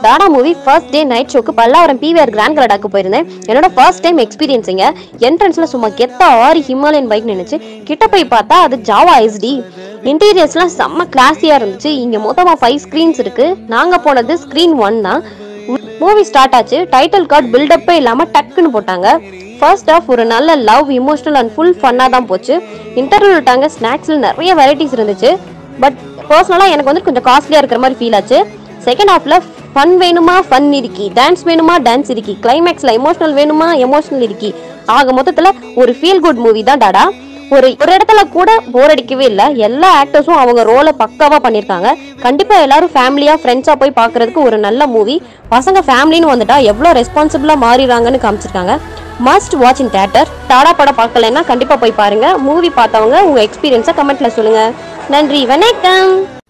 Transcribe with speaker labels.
Speaker 1: Tata movie first day night ஷோக்கு Pallavaram PVR grand கலடாக்கு போயிருந்தேன் என்னோட ஃபர்ஸ்ட் டைம் எக்ஸ்பீரியன்ஸுங்க என்ட்ரன்ஸ்ல சும்மா கெத்த ஆரி ஹிமாலயன் பைக் நினைச்சு கிட்ட போய் பார்த்தா அது ஜாவா எஸ்டி இன்டீரியர்ஸ்லாம் செம்ம கிளாஸியா இருந்துச்சு இங்க மொத்தமா ஃபைவ் ஸ்க்ரீன்ஸ் இருக்கு நாங்க போனது ஸ்க்ரீன் ஒன் தான் மூவி ஸ்டார்ட் ஆச்சு டைட்டில் கார்டு பில்டப்பே இல்லாம டக்குன்னு போட்டாங்க ஃபர்ஸ்ட் ஆஃப் ஒரு நல்ல லவ் இமோஷனல் அண்ட் ஃபுல் ஃபன்னாக தான் போச்சு இன்டர்வியூ விட்டாங்க ஸ்நாக்ஸில் நிறைய வெரைட்டிஸ் இருந்துச்சு பட் பர்சனலாக எனக்கு வந்து கொஞ்சம் காஸ்ட்லியாக இருக்கிற மாதிரி ஃபீல் ஆச்சு செகண்ட் ஹாஃப்ல ஃபன் வேணுமா ஃபன் இருக்கி டான்ஸ் வேணுமா டான்ஸ் இருக்கி கிளைமேக்ஸில் எமோஷனல் வேணுமா எமோஷனல் இருக்கி ஆக மொத்தத்தில் ஒரு ஃபீல் குட் மூவி தான் டாடா ஒரு ஒரு இடத்துல கூட போர் அடிக்கவே இல்லை எல்லா ஆக்டர்ஸும் அவங்க ரோலை பக்காவா பண்ணியிருக்காங்க கண்டிப்பா எல்லாரும் ஃபேமிலியா ஃப்ரெண்ட்ஸா போய் பார்க்கிறதுக்கு ஒரு நல்ல மூவி பசங்க ஃபேமிலின்னு வந்துட்டா எவ்வளோ ரெஸ்பான்சிபிளா மாறிடுறாங்கன்னு காமிச்சிருக்காங்க must watch in theatre Dada படம் பார்க்கலன்னா கண்டிப்பா போய் பாருங்க மூவி பார்த்தவங்க உங்க எக்ஸ்பீரியன்ஸை கமெண்ட்ல சொல்லுங்க நன்றி வணக்கம்